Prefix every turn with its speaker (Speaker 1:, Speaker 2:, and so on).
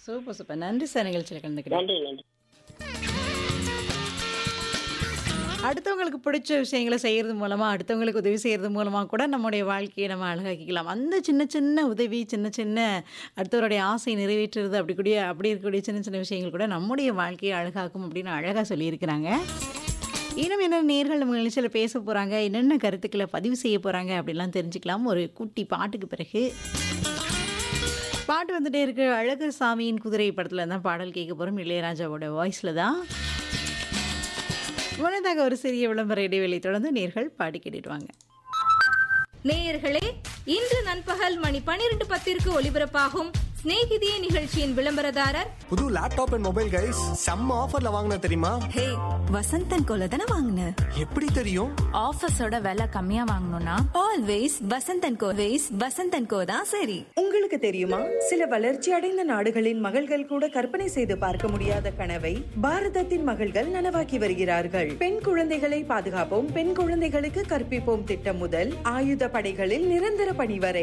Speaker 1: super super நன்றி sir நிகழ்ச்சியில் கலந்துக்கிறேன்
Speaker 2: நன்றி நன்றி
Speaker 1: அடுத்தவங்களுக்கு பிடிச்ச விஷயங்களை செய்கிறது மூலமாக அடுத்தவங்களுக்கு உதவி செய்கிறது மூலமாக கூட நம்முடைய வாழ்க்கையை நம்ம அழகாக்கிக்கலாம் அந்த சின்ன சின்ன உதவி சின்ன சின்ன அடுத்தவருடைய ஆசை நிறைவேற்றுறது அப்படி கூடிய அப்படி இருக்கக்கூடிய சின்ன சின்ன விஷயங்கள் கூட நம்முடைய வாழ்க்கையை அழகாக்கும் அப்படின்னு அழகாக சொல்லியிருக்கிறாங்க இன்னும் என்ன நேர்கள் நம்ம நிகழ்ச்சியில் பேச போகிறாங்க என்னென்ன கருத்துக்களை பதிவு செய்ய போகிறாங்க அப்படிலாம் தெரிஞ்சுக்கலாம் ஒரு குட்டி பாட்டுக்கு பிறகு பாட்டு வந்துட்டே இருக்கு அழகர் சாமியின் குதிரை படத்தில் தான் பாடல் கேட்க போகிறோம் இளையராஜாவோட வாய்ஸில் தான் முன்னதாக ஒரு சிறிய விளம்பர இடைவெளி தொடர்ந்து நேர்கள் பாடி கேட்டுட்டு வாங்க
Speaker 3: நேயர்களே இன்று நண்பகல் மணி பனிரெண்டு பத்திற்கு ஒலிபரப்பாகும் சிநேகிதியே நிகழ்ச்சியின் விளம்பரதாரர்
Speaker 4: புது லேப்டாப் அண்ட் மொபைல் கைஸ் செம்ம ஆஃபர்ல வாங்கின தெரியுமா
Speaker 5: ஹே வசந்தன் கோல தானே வாங்கின
Speaker 4: எப்படி தெரியும்
Speaker 6: ஆஃபீஸோட விலை கம்மியா வாங்கணும்னா
Speaker 5: ஆல்வேஸ் வசந்தன் கோ வேஸ் வசந்தன் கோ தான் சரி
Speaker 7: உங்களுக்கு தெரியுமா சில வளர்ச்சி அடைந்த நாடுகளின் மகள்கள் கூட கற்பனை செய்து பார்க்க முடியாத கனவை பாரதத்தின் மகள்கள் நனவாக்கி வருகிறார்கள் பெண் குழந்தைகளை பாதுகாப்போம் பெண் குழந்தைகளுக்கு கற்பிப்போம் திட்டம் முதல் ஆயுத படைகளில் நிரந்தர பணி வரை